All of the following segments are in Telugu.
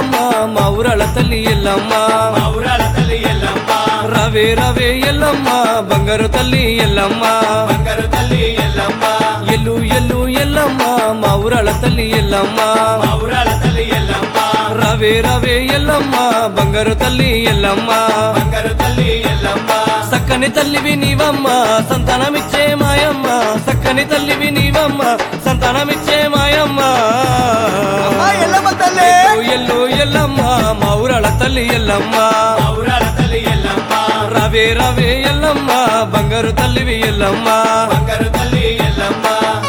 ఎల్లమ్మ మా ఊరల తల్లి ఎల్లమ్మ మా ఊరాల తల్లి ఎల్లమ్మ రవే రవే ఎల్లమ్మ బంగారు తల్లి ఎల్లమ్మ బంగారు తల్లి ఎల్లమ్మ ఎల్లు ఎల్లు ఎల్లమ్మ మా ఊరల తల్లి ఎల్లమ్మ మా ఊరాల తల్లి ఎల్లమ్మ రవే రవే ఎల్లమ్మ బంగారు తల్లి ఎల్లమ్మ బంగారు తల్లి ఎల్లమ్మ సక్కని తల్లివి నీవమ్మ సంతానమిచ్చే మాయమ్మ సక్కని తల్లివి నీవమ్మ సంతానమిచ్చే మాయమ్మ అమ్మా ఎల్లమ్మ తల్లి ఎల్లు ఎల్లమ్మ మా ఊరల తల్లి ఎల్లమ్మ మా ఊరాల తల్లి ఎల్లమ్మ రవే రవే ఎల్లమ్మ బంగారు తల్లివి ఎల్లమ్మ బంగారు తల్లి ఎల్లమ్మ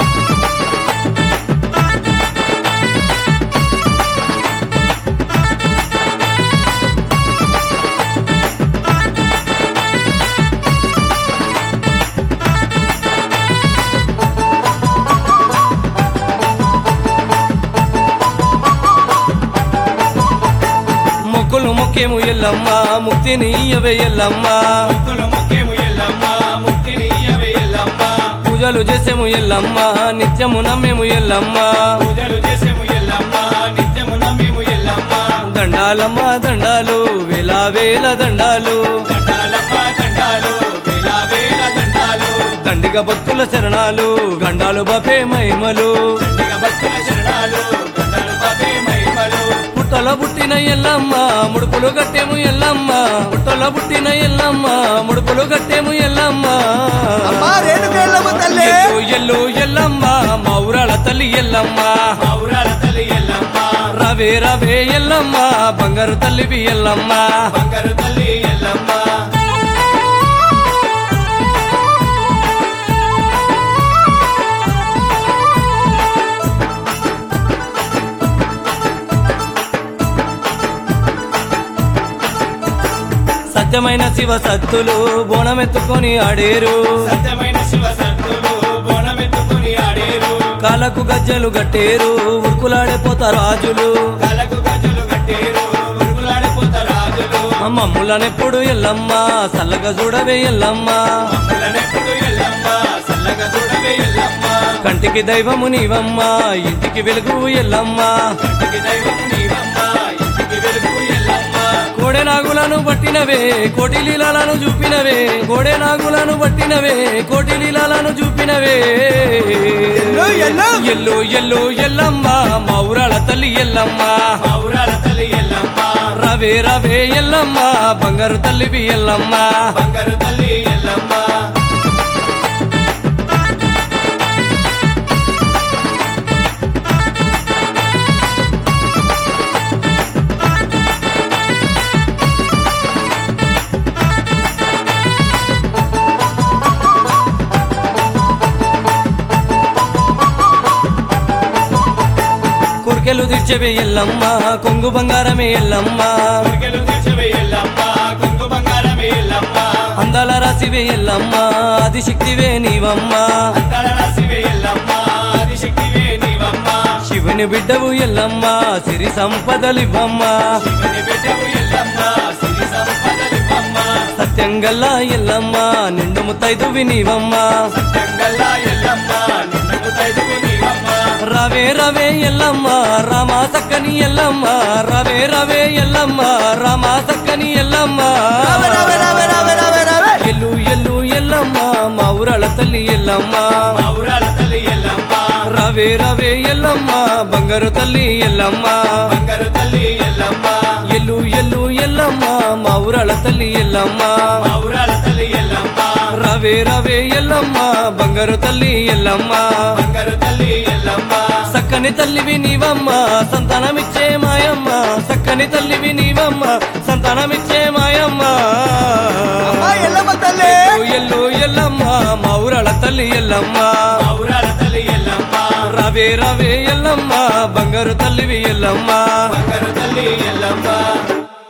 మొక్కులు మొక్కేము ఎల్లమ్మ ముక్తిని ఇయ్యవే ఎల్లమ్మ ముక్కులు ముఖ్యము ఎల్లమ్మ ముక్తిని ఇయ్యవే ఎల్లమ్మ పూజలు చేసేము ఎల్లమ్మ నిత్యము నమ్మేము ఎల్లమ్మ పూజలు చేసేము ఎల్లమ్మ నిత్యము నమ్మేము ఎల్లమ్మ దండాలమ్మ దండాలు వేల వేల దండాలు దండాలమ్మ దండాలు వేల వేల దండాలు దండిగ భక్తుల శరణాలు గండాలు బపే మహిమలు దండిగ భక్తుల శరణాలు దండాలు బాబే మహిమలు పుట్టల పుట్టిన ఎల్లమ్మ ముడుపులు కట్టేము ఎల్లమ్మ పుట్టల పుట్టిన ఎల్లమ్మ ముడుపులు కట్టేము ఎల్లమ్మ అమ్మా రేణుక ఎల్లమ్మ తల్లి ఎల్లు ఎల్లు ఎల్లమ్మ మా ఊరాల తల్లి ఎల్లమ్మ మా ఊరాల తల్లి ఎల్లమ్మ రవే రవే ఎల్లమ్మ బంగారు తల్లివి ఎల్లమ్మ బంగారు తల్లి ఎల్లమ్మ సత్యమైన శివ సత్తులు బోనమెత్తుకొని ఆడేరు సత్యమైన శివ సత్తులు బోనమెత్తుకుని ఆడేరు కాలకు గజ్జలు గట్టేరు ఉరుకులాడే పోత రాజులు కలకు గజలు కట్టేరు ఉరుగులాడిపోత రాజులు మమ్ములనెప్పుడు ఎల్లమ్మ సల్లగా చూడవే ఎల్లమ్మ మమ్మలనెప్పుడు ఎల్లమ్మ సల్లగా చూడవే ఎల్లమ్మ కంటికి దైవము నీవమ్మ ఇంటికి వెలుగు ఎల్లమ్మ ఇంటికి దైవము నీవమ్మ ఇంటికి వెలుగు ఎల్లమ్మ కోడె నాగులను పట్టినవే కోటి లీలాలను చూపినవే కోడె నాగులను పట్టినవే కోటి లీలాలను చూపినవే ఎల్లు, ఎల్లు. ఎల్లు ఎల్లు ఎల్లమ్మ మా ఊరాల తల్లి ఎల్లమ్మ మా ఊరాల తల్లి ఎల్లమ్మ రవే రవే ఎల్లమ్మ బంగారు తల్లివి ఎల్లమ్మ బంగారు తల్లి ఎల్లమ్మ కుర్కెలు తీర్చవే ఎల్లమ్మ కొంగు బంగారమే ఎల్లమ్మ ఉరికెలు తీర్చవే ఎల్లమ్మ కుంకు బంగారమే ఎల్లమ్మ అందాల రాసివే ఎల్లమ్మ ఆది శక్తివే నీవమ్మ అంతర రాశివే ఎల్లమ్మ ఆదిశక్తివే నీవమ్మ శివుని బిడ్డవు ఎల్లమ్మ సిరి సంపదలివ్వమ్మ శివుని బిడ్డవు ఎల్లమ్మ సిరి సంపదలివమ్మ సత్యంగల్లా ఎల్లమ్మ నిండు ముత్తైదువి నీవమ్మ సత్యంగల్లా ఎల్లమ్మ నిన్ను ముత్తైదువు నీవమ్మ రవే రవే ఎల్లమ్మ రామా సక్కని ఎల్లమ్మ రవే రవే ఎల్లమ్మ రామా సక్కని ఎల్లమ్మ రావే రావే రావే రావే రావే రావే ఎల్లు ఎల్లు ఎల్లమ్మ మా ఊరాల తల్లి ఎల్లమ్మ మా ఊరాల తల్లి ఎల్లమ్మ రవే రవే ఎల్లమ్మ బంగారు తల్లి ఎల్లమ్మ బంగారు తల్లి ఎల్లమ్మ ఎల్లు ఎల్లు ఎల్లమ్మ మా ఊరాల తల్లి ఎల్లమ్మ మా ఊరాల తల్లి ఎల్లమ్మ రవే రవే ఎల్లమ్మ బంగారు తల్లి ఎల్లమ్మ బంగారు తల్లి ఎల్లమ్మ సక్కని తల్లివి నీవమ్మ సంతానమిచ్చే మాయమ్మ సక్కని తల్లివి నీవమ్మ సంతానమిచ్చే మాయమ్మ అమ్మా ఎల్లమ్మ తల్లి ఎల్లు ఎల్లమ్మ మా ఊరాల తల్లి ఎల్లమ్మ మా ఊరాల తల్లి ఎల్లమ్మ రవే రవే ఎల్లమ్మ బంగారు తల్లివి ఎల్లమ్మ బంగారు తల్లి ఎల్లమ్మ